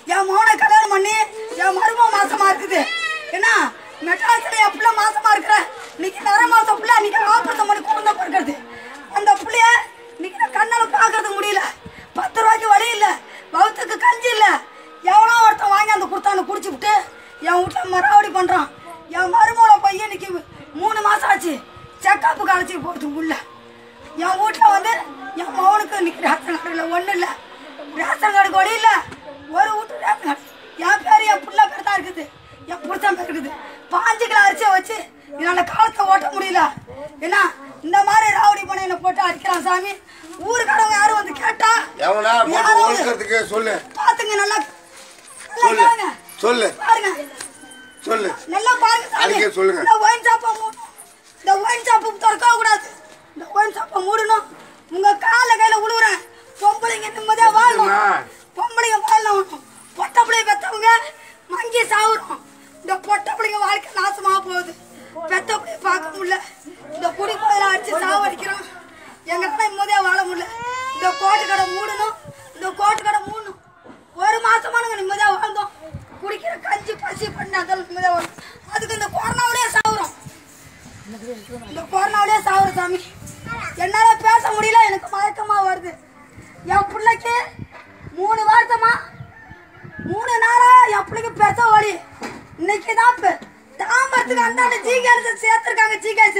என் மகனை கல்யாணம் பண்ணி என் மருமக மாசமா இருக்குது என்ன மெட்ராஸ்ல என் பிள்ளை மாசமா இருக்கிற இன்னைக்கு நிற மாசம் பிள்ளை இன்னைக்கு ஆபரேஷன் பண்ணி குழந்தை பிறக்கிறது அந்த பிள்ளைய இன்னைக்கு நான் கண்ணால பாக்குறதுக்கு முடியல பத்து ரூபாய்க்கு வழி இல்ல வகுத்துக்கு கஞ்சி இல்ல எவனோ ஒருத்தன் வாங்கி அந்த குடுத்தான குடிச்சு விட்டு என் வீட்டுல மறாவடி பண்றான் என் மருமக பையன் இன்னைக்கு மூணு மாசம் ஆச்சு செக்கப்புக்கு அழைச்சி போகுது உள்ள என் வீட்டில் வந்து என் மகனுக்கு இன்னைக்கு ரேஷன் கார்டு இல்லை ஒன்றும் இல்லை ரேஷன் கார்டு கூட இல்லை ஒரு வீட்டு ரேஷன் கார்டு என் பேர் என் பிள்ளை பேர் தான் இருக்குது என் புருஷன் பேர் இருக்குது பாஞ்சு கிலோ அரிசியை வச்சு என்னால் காலத்தை ஓட்ட முடியல என்ன இந்த மாதிரி ராவடி பண்ண என்னை போட்டு அடிக்கிறான் சாமி ஊருக்காரவங்க யாரும் வந்து கேட்டா எவனா போட்டு யாரும் வந்து ஒழுக்கிறதுக்கு சொல்லு பாத்துங்க நல்லா நல்லா சொல்லு பாருங்க சொல்லு பாருங்க சொல்லு நல்லா பாருங்க சாமி. அதுக்கே சொல்லுங்க. இந்த ஒயின் ஷாப்பை மூடணும் இந்த ஒயின் ஷாப்பு திறக்க கூடாது இந்த ஒயின் ஷாப்பை மூடணும் உங்க கால கையில விழுவுறேன் பொம்பளைங்க நிம்மதியா வாழணும் சரிம்மா. பொம்பளைங்க வாழணும் பொட்டை பிள்ளை பெத்தவங்க மங்கி சாவுறோம் இந்த பொட்டை பிள்ளைங்க வாழ்க்கை நாசமா போகுது பெத்த பிள்ளைய பார்க்க முடியல இந்த குடி போதில் அடிச்சு சாவடிக்கிறோம் எங்களால நிம்மதியா வாழ முடியல இந்த கோட்டு கடை மூடணும் இந்த கோட்டு கடை மூடணும் ஒரு மாசமா நாங்க நிம்மதியா வாழ்ந்தோம் குடிக்கிற கஞ்சி பசி பண்ணி அதெல்லாம் நிம்மதியா வாழ்ந்தோம் அதுக்கு இந்த கொரோனாவிலேயே சாகுறோம் இந்த கொரோனாவிலேயே சாகுற சாமி என்னால பேச முடியல எனக்கு மயக்கமா வருது என் பிள்ளைக்கு மூணு வருஷமா மூணு நாளா என் பிள்ளைக்கு பேச வழி இன்னைக்கு தான் தாம்பரத்துக்கு அந்தாண்ட ஜிகேஎஸ் சேர்த்துருக்காங்க ஜிகேஎஸ்